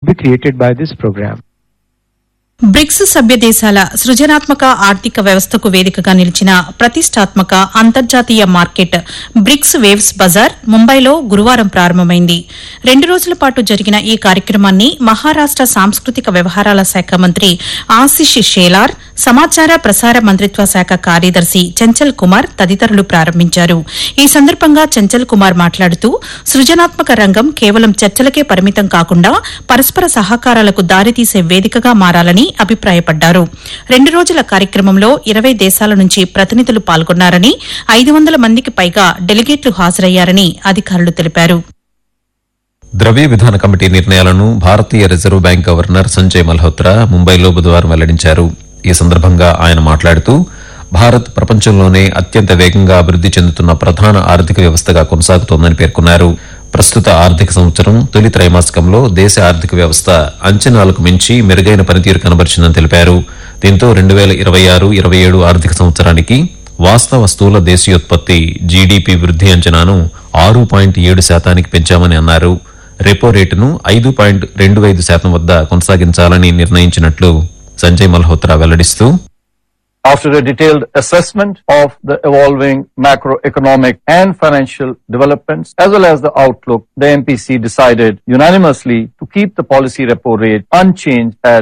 be created by this program. BRICS సభ్య దేశాల సృజనాత్మక ఆర్థిక వ్యవస్థకు వేదికగా నిలిచిన ప్రతిష్టాత్మక అంతర్జాతీయ మార్కెట్ బ్రిక్స్ వేవ్స్ బజార్ ముంబైలో గురువారం ప్రారంభమైంది రెండు రోజుల పాటు జరిగిన ఈ కార్యక్రమాన్ని మహారాష్ట సాంస్కృతిక వ్యవహారాల శాఖ మంత్రి ఆశిష్ షేలార్ సమాచార ప్రసార మంత్రిత్వ శాఖ కార్యదర్శి చెంచల్ కుమార్ తదితరులు ప్రారంభించారు ఈ సందర్భంగా చెంచల్ కుమార్ మాట్లాడుతూ సృజనాత్మక రంగం కేవలం చర్చలకే పరిమితం కాకుండా పరస్పర సహకారాలకు దారితీసే వేదికగా మారాలని అభిప్రాయపడ్డారు రెండు రోజుల కార్యక్రమంలో ఇరవై దేశాల నుంచి ప్రతినిధులు పాల్గొన్నారని ఐదు వందల మందికి పైగా డెలిగేట్లు హాజరయ్యారని అధికారులు తెలిపారు ద్రవ్య విధాన కమిటీ నిర్ణయాలను భారతీయ reserve bank governor Sanjay Malhotra ముంబైలో బుధవారం వెల్లడించారు ఈ సందర్భంగా ఆయన మాట్లాడుతూ భారత్ ప్రపంచంలోనే అత్యంత వేగంగా అభివృద్ది చెందుతున్న ప్రధాన ఆర్థిక వ్యవస్థగా కొనసాగుతోందని పేర్కొన్నారు ప్రస్తుత ఆర్థిక సంవత్సరం తొలి త్రైమాసికంలో దేశ ఆర్థిక వ్యవస్థ అంచనాలకు మించి మెరుగైన పనితీరు కనబరిచిందని తెలిపారు దీంతో రెండు వేల ఇరవై ఆరు ఇరవై ఏడు ఆర్థిక సంవత్సరానికి వాస్తవ స్థూల దేశీయోత్పత్తి జీడీపీ వృద్ధి అంచనాను ఆరు పాయింట్ ఏడు శాతానికి పెంచామని అన్నారు రెపో రేటును ఐదు పాయింట్ రెండు ఐదు శాతం వద్ద కొనసాగించాలని నిర్ణయించినట్లు Sanjay Malhotra వెల్లడిస్తూ After a detailed assessment of the evolving macroeconomic and financial developments, as well as the outlook, the MPC decided unanimously to keep the policy repo rate unchanged at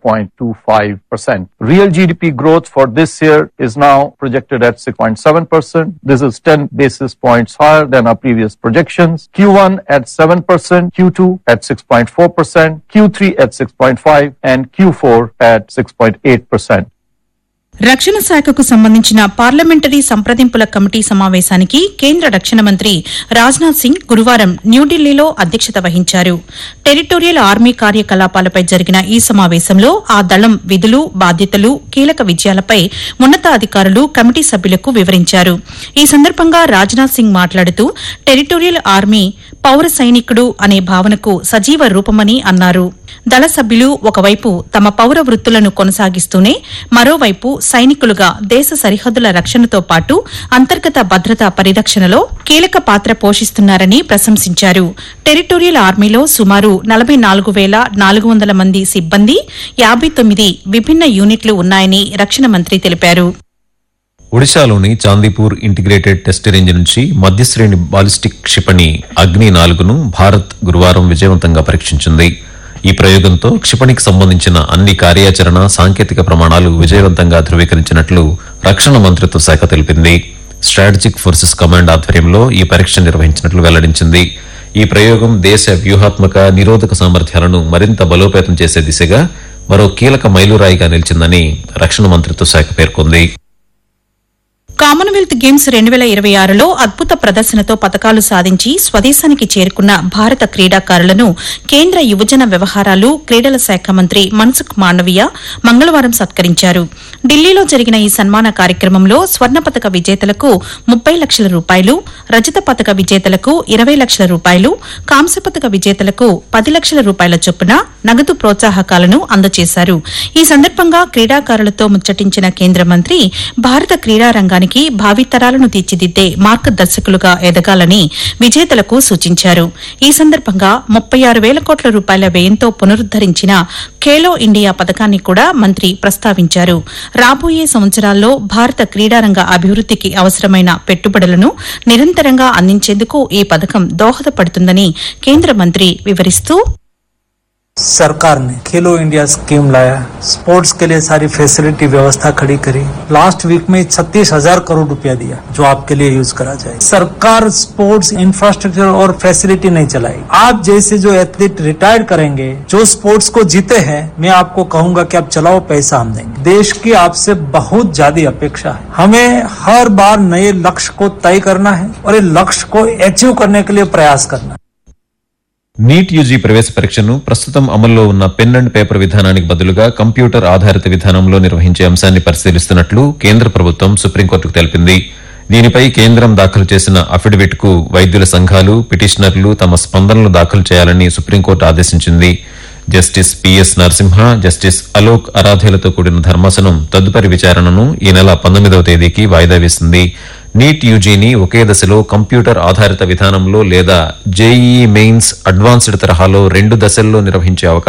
5.25%. Real GDP growth for this year is now projected at 6.7%. This is 10 basis points higher than our previous projections. Q1 at 7%, Q2 at 6.4%, Q3 at 6.5%, and Q4 at 6.8%. రక్షణ శాఖకు సంబంధించిన parliamentary సంప్రదింపుల committee సమావేశానికి కేంద్ర రక్షణ మంత్రి రాజ్నాథ్ సింగ్ గురువారం న్యూఢిల్లీలో అధ్యక్షత వహించారు టెరిటోరియల్ ఆర్మీ కార్యకలాపాలపై జరిగిన ఈ సమావేశంలో ఆ దళం విధులు బాధ్యతలు కీలక విజయాలపై ఉన్నతాధికారులు కమిటీ సభ్యులకు వివరించారు ఈ సందర్భంగా రాజ్నాథ్ సింగ్ మాట్లాడుతూ టెరిటోరియల్ ఆర్మీ పౌర సైనికుడు అనే భావనకు సజీవ రూపమని అన్నారు దళ సభ్యులు ఒకవైపు తమ పౌర వృత్తులను కొనసాగిస్తూనే మరోవైపు సైనికులుగా దేశ సరిహద్దుల రక్షణతో పాటు అంతర్గత భద్రతా పరిరక్షణలో కీలక పాత్ర పోషిస్తున్నారని ప్రశంసించారు టెరిటోరియల్ ఆర్మీలో సుమారు నలభై నాలుగు వేల నాలుగు వందల మంది సిబ్బంది యాబై తొమ్మిది విభిన్న యూనిట్లు ఉన్నాయని రక్షణ మంత్రి తెలిపారు ఒడిశాలోని చాందీపూర్ ఇంటిగ్రేటెడ్ టెస్ట్ రేంజ్ నుంచి మధ్యశ్రేణి బాలిస్టిక్ క్షిపణి అగ్ని నాలుగును భారత్ గురువారం విజయవంతంగా పరీక్షించింది ఈ ప్రయోగంతో క్షిపణికి సంబంధించిన అన్ని కార్యాచరణ సాంకేతిక ప్రమాణాలు విజయవంతంగా ధృవీకరించినట్లు రక్షణ మంత్రిత్వ శాఖ తెలిపింది స్ట్రాటజిక్ ఫోర్సెస్ కమాండ్ ఆధ్వర్యంలో ఈ పరీక్ష నిర్వహించినట్లు వెల్లడించింది ఈ ప్రయోగం దేశ వ్యూహాత్మక నిరోధక సామర్థ్యాలను మరింత బలోపేతం చేసే దిశగా మరో కీలక మైలురాయిగా నిలిచిందని రక్షణ మంత్రిత్వ శాఖ పేర్కొంది కామన్వెల్త్ గేమ్స్ రెండు వేల ఇరవై ఆరులో అద్భుత ప్రదర్శనతో పతకాలు సాధించి స్వదేశానికి చేరుకున్న భారత క్రీడాకారులను కేంద్ర యువజన వ్యవహారాలు క్రీడల శాఖ మంత్రి మన్సుఖ్ మాండవీయ మంగళవారం సత్కరించారు ఢిల్లీలో జరిగిన ఈ సన్మాన కార్యక్రమంలో స్వర్ణ పతక విజేతలకు ముప్పై లక్షల రూపాయలు రజత పతక విజేతలకు ఇరవై లక్షల రూపాయలు కాంస్య పతక విజేతలకు పది లక్షల రూపాయల చొప్పున నగదు ప్రోత్సాహకాలను అందజేశారు ఈ సందర్భంగా క్రీడాకారులతో ముచ్చటించిన కేంద్ర మంత్రి భారత క్రీడా రంగానికి భావితరాలను తీర్చిదిద్దే మార్గదర్శకులుగా ఎదగాలని విజేతలకు సూచించారు ఈ సందర్భంగా ముప్పై ఆరు వేల కోట్ల రూపాయల వ్యయంతో పునరుద్దరించిన ఖేలో ఇండియా పథకాన్ని కూడా మంత్రి ప్రస్తావించారు రాబోయే సంవత్సరాల్లో భారత క్రీడారంగ అభివృద్దికి అవసరమైన పెట్టుబడులను నిరంతరంగా అందించేందుకు ఈ పథకం దోహదపడుతుందని కేంద్ర మంత్రి వివరిస్తూ सरकार ने खेलो इंडिया स्कीम लाया स्पोर्ट्स के लिए सारी फैसिलिटी व्यवस्था खड़ी करी लास्ट वीक में छत्तीस हजार करोड़ रुपया दिया जो आपके लिए यूज करा जाए सरकार स्पोर्ट्स इंफ्रास्ट्रक्चर और फैसिलिटी नहीं चलाई आप जैसे जो एथलीट रिटायर करेंगे जो स्पोर्ट्स को जीते हैं मैं आपको कहूंगा कि आप चलाओ पैसा हम देंगे देश की आपसे बहुत ज्यादा अपेक्षा है हमें हर बार नए लक्ष्य को तय करना है और ये लक्ष्य को अचीव करने के लिए प्रयास करना है నీట్ యూజీ ప్రవేశ పరీక్షను ప్రస్తుతం అమల్లో ఉన్న పెన్ అండ్ పేపర్ విధానానికి బదులుగా కంప్యూటర్ ఆధారిత విధానంలో నిర్వహించే అంశాన్ని పరిశీలిస్తున్నట్లు కేంద్ర ప్రభుత్వం సుప్రీంకోర్టుకు తెలిపింది దీనిపై కేంద్రం దాఖలు చేసిన అఫిడవిట్ కు వైద్యుల సంఘాలు పిటిషనర్లు తమ స్పందనలు దాఖలు చేయాలని సుప్రీంకోర్టు ఆదేశించింది justice PS Narasimha justice Alok అరాధేలతో కూడిన ధర్మాసనం తదుపరి విచారణను ఈ నెల పంతొమ్మిదవ తేదీకి వాయిదా వేసింది నీట్ యూజీని ఒకే దశలో కంప్యూటర్ ఆధారిత విధానంలో లేదా జేఈఈ మెయిన్స్ అడ్వాన్స్డ్ తరహాలో రెండు దశల్లో నిర్వహించే అవకాశం